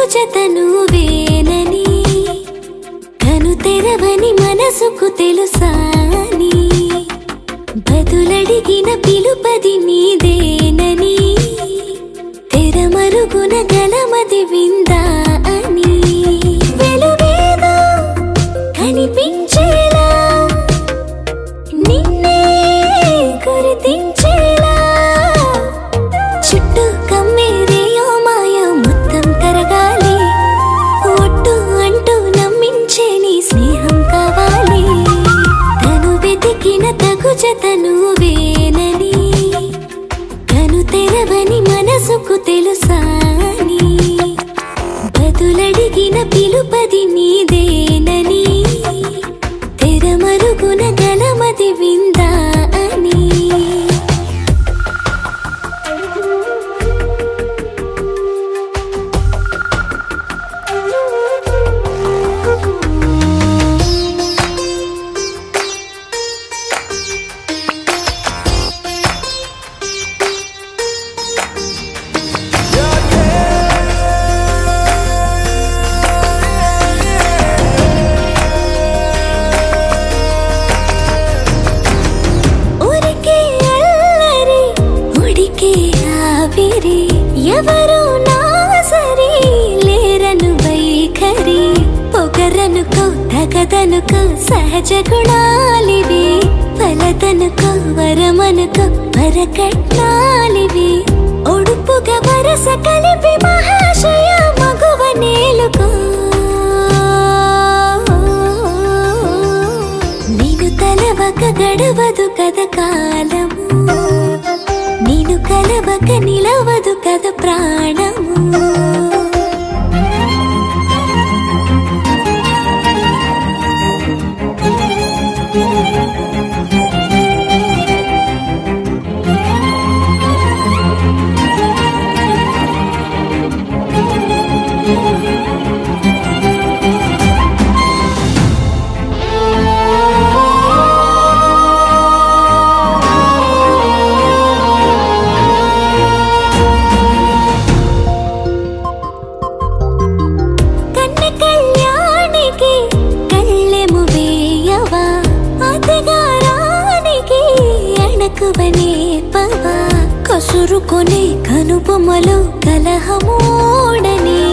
తగు జతను వేనని కను తెరవని మనసుకు తెలుసాని బదులడిగిన పిలుపది నీదేనని తెరమరుగున గలమది విందా అని వెలుగేదో కనిపించేలా నిన్నే గుర్తించేలా చుట్టూ కమ్మేరేయో మాయో మొత్తం కరగాలి ఒట్టు అంటూ నమ్మించే నీ స్నేహం కావాలి తను వెతికిన తగు జతను వేనని కను తెరవని మనసుకు తెలుసాని బదులడిగిన పిలుపది నీదేనని తెరమరుగున గలమది విందా అని ఊరికే అల్లరి ఉడికే ఆవిరి ఎవరు నా సరి లేరను వైఖరి పొగరనుకో తగదనుకో సహజ గుణాలివి ఫలదనుకో వరమనుకో వరకట్నాలివి ఒడుపుగా వరస కలిపి మహాశయ మగువ నేలుకో నేను తలవక గడవదు కద కాలము నేను కలవక నిలవదు కద ప్రాణము కన్న కళ్యాణికి కళ్ళెము వేయవా అతగారానికి అణకువనే పవా కసురుకొనే కనుబొమ్మలో కలహమోడని